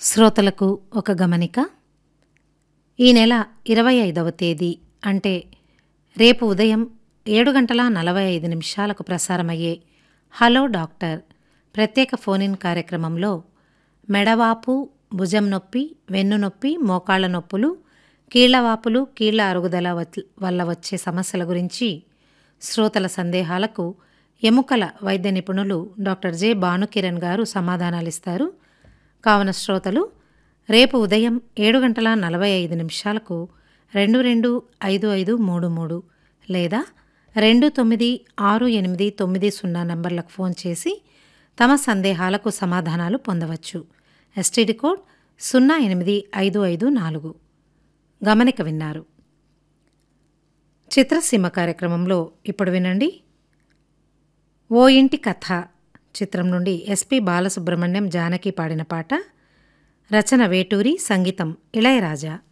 శ్రోతలకు ఒక గమనిక ఈ నెల ఇరవై ఐదవ తేదీ అంటే రేపు ఉదయం ఏడు గంటల నలభై ఐదు నిమిషాలకు ప్రసారమయ్యే హలో డాక్టర్ ప్రత్యేక ఫోన్ కార్యక్రమంలో మెడవాపు భుజం నొప్పి వెన్ను నొప్పి మోకాళ్ల నొప్పులు కీళ్లవాపులు కీళ్ల అరుగుదల వత్- వల్ల వచ్చే సమస్యల గురించి శ్రోతల సందేహాలకు ఎముకల వైద్య నిపుణులు డాక్టర్ జె భానుకిరణ్ గారు సమాధానాలిస్తారు కావున శ్రోతలు రేపు ఉదయం ఏడు గంటల నలభై ఐదు నిమిషాలకు రెండు రెండు ఐదు ఐదు మూడు మూడు లేదా రెండు తొమ్మిది ఆరు ఎనిమిది తొమ్మిది సున్నా నంబర్లకు ఫోన్ చేసి తమ సందేహాలకు సమాధానాలు పొందవచ్చు ఎస్టీడీ కోడ్ సున్నా ఎనిమిది ఐదు ఐదు నాలుగు గమనిక విన్నారు చిత్రసీమ కార్యక్రమంలో ఇప్పుడు వినండి ఓ ఇంటి కథ చిత్రం నుండి ఎస్పి బాలసుబ్రహ్మణ్యం జానకి పాడిన పాట రచన వేటూరి సంగీతం ఇళయరాజా